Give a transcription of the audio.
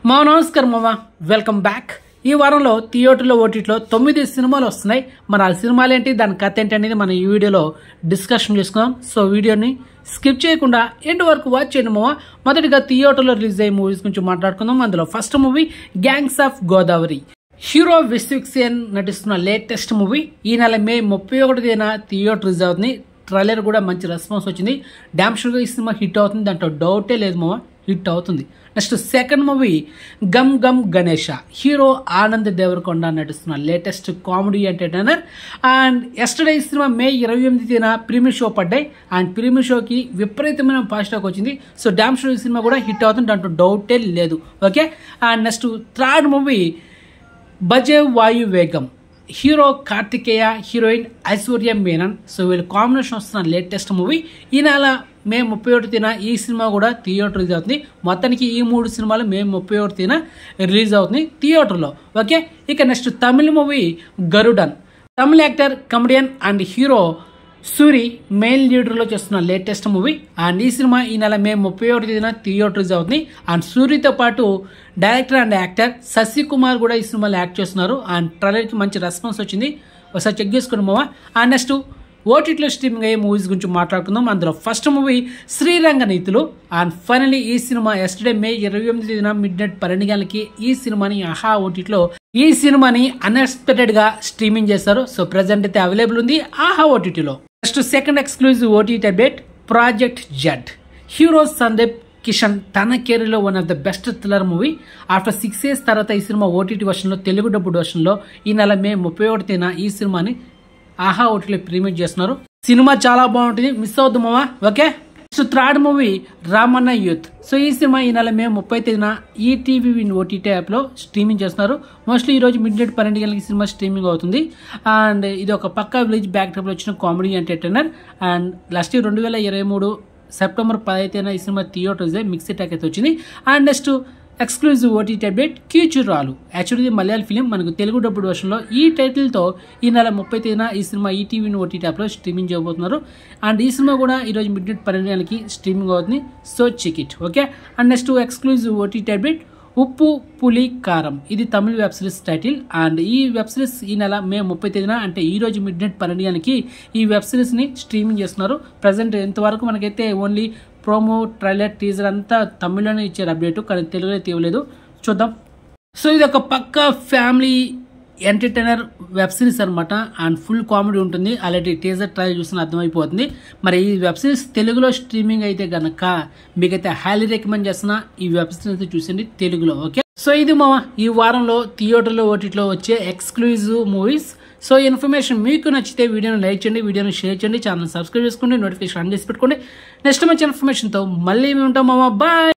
మా నమస్కారం మామ వెల్కమ్ బ్యాక్ ఈ వారంలో థియేటర్లో ఓటీటీలో తొమ్మిది సినిమాలు వస్తున్నాయి మరి ఆ సినిమాలు ఏంటి దాని కథ ఏంటి అనేది మనం ఈ వీడియోలో డిస్కషన్ చేసుకుందాం సో వీడియోని స్కిప్ చేయకుండా ఎండ్ వరకు వాచ్ చేయండి మామ మొదటిగా థియేటర్లో రిలీజ్ అయ్యే మూవీస్ గురించి మాట్లాడుకుందాం అందులో first movie gangs of Godavari hero Vishwaksen నటిస్తున్న లేటెస్ట్ మూవీ ఈ నెల మే ముప్పై ఒకటి తేదీన థియేటర్ రిలీజ్ అవుతుంది ట్రైలర్ కూడా మంచి రెస్పాన్స్ వచ్చింది డ్యామ్ షూర్గా ఈ సినిమా హిట్ అవుతుంది దాంట్లో డౌటే లేదు మామ హిట్ అవుతుంది next second movie Gam Gam Ganesha hero Anand Deverakonda నటిస్తున్న latest comedy entertainer and yesterday ఈ సినిమా మే ఇరవై ఎనిమిది తేదీన ప్రీమియర్ షో పడ్డాయి అండ్ ప్రీమియర్ షోకి విపరీతమైన ఫాస్ట్ టాక్ వచ్చింది సో డ్యామ్ షో ఈ సినిమా కూడా హిట్ అవుతుంది దాంట్లో డౌటే లేదు okay and next third movie Bhaje Vaayu Vegam hero Kartikeya heroine Aishwarya Menon so వీళ్ళ కాంబినేషన్ వస్తున్న లేటెస్ట్ మూవీ ఈ నెల మే ముప్పై ఒకటి తేదీన ఈ సినిమా కూడా థియేటర్ రిలీజ్ అవుతుంది మొత్తానికి ఈ మూడు సినిమాలు మే ముప్పై ఒకటి తేదీన రిలీజ్ అవుతుంది థియేటర్లో ఓకే ఇక నెక్స్ట్ తమిళ మూవీ గరుడన్ తమిళ actor comedian and hero Soori main లీడర్లో చేస్తున్న లేటెస్ట్ మూవీ అండ్ ఈ సినిమా ఈ నెల మే ముప్పై ఒకటి తేదీన థియేటర్ రిలీజ్ అవుతుంది అండ్ సూరితో పాటు director and actor Sasi Kumar కూడా ఈ సినిమాలో యాక్ట్ చేస్తున్నారు అండ్ ట్రైలర్కి మంచి రెస్పాన్స్ వచ్చింది ఒకసారి చెక్ చేసుకోండి మావా అండ్ నెక్స్ట్ ఓటీటీలో స్ట్రీమింగ్ అయ్యే మూవీస్ గురించి మాట్లాడుకుందాం అందులో first movie Sriranga Neethulu and finally ఈ సినిమా ఎస్టర్డే మే ఇరవై ఎనిమిది తేదీన మిడ్ నైట్ పన్నెండు గంటలకి ఈ సినిమాని ఆహా ఓటీటీలో ఈ సినిమాని అన్ఎక్స్పెక్టెడ్ గా స్ట్రీమింగ్ చేశారు సో ప్రెసెంట్ అయితే అవైలబుల్ ఉంది ఆహా ఓటీటీలో next second exclusive OTT update project Z hero Sundeep Kishan తన కెరీర్లో one of the best thriller movie after six years తర్వాత ఈ సినిమా ఓటీటీ వర్షన్లో తెలుగు డబ్బుడ్ వర్షన్లో ఈ నెల మే ముప్పై ఒకటి తేదీన ఈ సినిమాని ఆహా ఓటీలో ప్రీమియర్ చేస్తున్నారు సినిమా చాలా బాగుంటుంది మిస్ అవుద్దు మామా okay so third movie Ramanna youth so ఈ సినిమా ఈ నెల మే ముప్పై తేదీన ఈటీవీ విన్ ఓటీటీ యాప్లో స్ట్రీమింగ్ చేస్తున్నారు మోస్ట్లీ ఈ రోజు మిడ్ నైట్ పన్నెండు గంటలకి సినిమా స్ట్రీమింగ్ అవుతుంది అండ్ ఇది ఒక పక్కా విలేజ్ బ్యాక్ డ్రాప్లో వచ్చిన comedy entertainer and last year రెండు వేల ఇరవై మూడు సెప్టెంబర్ పదైతేన ఈ సినిమా థియేటర్స్ మిక్సీ టాక్ అయితే వచ్చింది and next exclusive OTT update Keechuralu actually ఇది మలయాళ ఫిలిం మనకు తెలుగు డబ్బుడు వర్షన్లో ఈ టైటిల్తో ఈ నెల ముప్పై తేదీన ఈ సినిమా ఈటీవీ ఓటీటీ యాప్లో స్ట్రీమింగ్ చేయబోతున్నారు అండ్ ఈ సినిమా కూడా ఈరోజు మిడ్ నైట్ పన్నెండు గంటలకి స్ట్రీమింగ్ అవుతుంది so check it okay and next exclusive OTT update Uppu Puli Karam ఇది Tamil web series title and ఈ వెబ్ సిరీస్ ఈ నెల మే ముప్పై తేదీన అంటే ఈ రోజు మిడ్ నైట్ పన్నెండు గంటలకి ఈ వెబ్ సిరీస్ని స్ట్రీమింగ్ చేస్తున్నారు ప్రజెంట్ ఇంతవరకు మనకైతే ఓన్లీ ప్రోమో ట్రైలర్ టీజర్ అంతా తమిళ్లోనే ఇచ్చారు అప్డేట్ కానీ తెలుగులో అయితే ఇవ్వలేదు చూద్దాం సో ఇది ఒక పక్క ఫ్యామిలీ ఎంటర్టైనర్ వెబ్ సిరీస్ అనమాట అండ్ ఫుల్ కామెడీ ఉంటుంది అలాంటి టీజర్ ట్రై చూసిన అర్థమైపోతుంది మరి ఈ వెబ్ సిరీస్ తెలుగులో స్ట్రీమింగ్ అయితే గనక మీకైతే హైలీ రికమెండ్ చేస్తున్నా ఈ వెబ్ సిరీస్ అయితే చూసండి తెలుగులో ఓకే సో ఇది మా ఈ వారంలో థియేటర్లో ఓటీటీలో వచ్చే ఎక్స్క్లూజివ్ మూవీస్ సో ఈ ఇన్ఫర్మేషన్ మీకు నచ్చితే వీడియోని లైక్ చేయండి వీడియోని షేర్ చేయండి ఛానల్ సబ్స్క్రైబ్ చేసుకోండి నోటిఫికేషన్ ఆన్ చేసి పెట్టుకోండి నెక్స్ట్ మంచి ఇన్ఫర్మేషన్తో మళ్ళీ మేము ఉంటాం మామ బాయ్